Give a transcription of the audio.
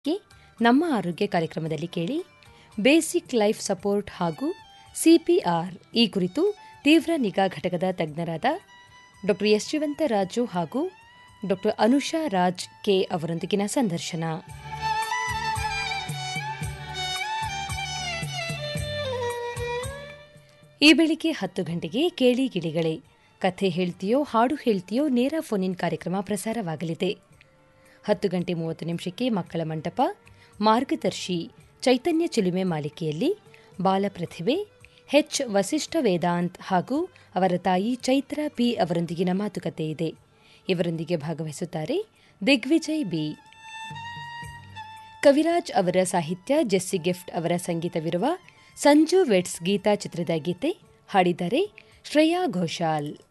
ಗೆ ನಮ್ಮ ಆರೋಗ್ಯ ಕಾರ್ಯಕ್ರಮದಲ್ಲಿ ಕೇಳಿ ಬೇಸಿಕ್ ಲೈಫ್ ಸಪೋರ್ಟ್ ಹಾಗೂ ಸಿಪಿಆರ್ ಈ ಕುರಿತು ತೀವ್ರ ನಿಗಾ ಘಟಕದ ತಜ್ಞರಾದ ಡಾ ಎಸ್ ರಾಜು ಹಾಗೂ ಡಾ ಅನುಷಾ ರಾಜ್ ಕೆ ಅವರೊಂದಿಗಿನ ಸಂದರ್ಶನ ಈ ಬೆಳಿಗ್ಗೆ ಹತ್ತು ಗಂಟೆಗೆ ಕೇಳಿ ಗಿಳಿಗಳೇ ಕಥೆ ಹೇಳ್ತೀಯೋ ಹಾಡು ಹೇಳ್ತೀಯೋ ನೇರ ಫೋನಿನ್ ಕಾರ್ಯಕ್ರಮ ಪ್ರಸಾರವಾಗಲಿದೆ ಹತ್ತು ಗಂಟೆ ಮೂವತ್ತು ನಿಮಿಷಕ್ಕೆ ಮಕ್ಕಳ ಮಂಟಪ ಮಾರ್ಗದರ್ಶಿ ಚೈತನ್ಯ ಚಿಲುಮೆ ಮಾಲಿಕೆಯಲ್ಲಿ ಬಾಲಪ್ರತಿಭೆ ಹೆಚ್ ವಸಿಷ್ಠ ವೇದಾಂತ್ ಹಾಗೂ ಅವರ ತಾಯಿ ಚೈತ್ರ ಪಿ ಅವರೊಂದಿಗಿನ ಮಾತುಕತೆ ಇದೆ ಇವರೊಂದಿಗೆ ಭಾಗವಹಿಸುತ್ತಾರೆ ದಿಗ್ವಿಜಯ್ ಬಿ ಕವಿರಾಜ್ ಅವರ ಸಾಹಿತ್ಯ ಜೆಸ್ಸಿ ಗಿಫ್ಟ್ ಅವರ ಸಂಗೀತವಿರುವ ಸಂಜು ವೆಟ್ಸ್ ಗೀತಾ ಚಿತ್ರದ ಗೀತೆ ಹಾಡಿದ್ದಾರೆ ಶ್ರೇಯಾ ಘೋಷಾಲ್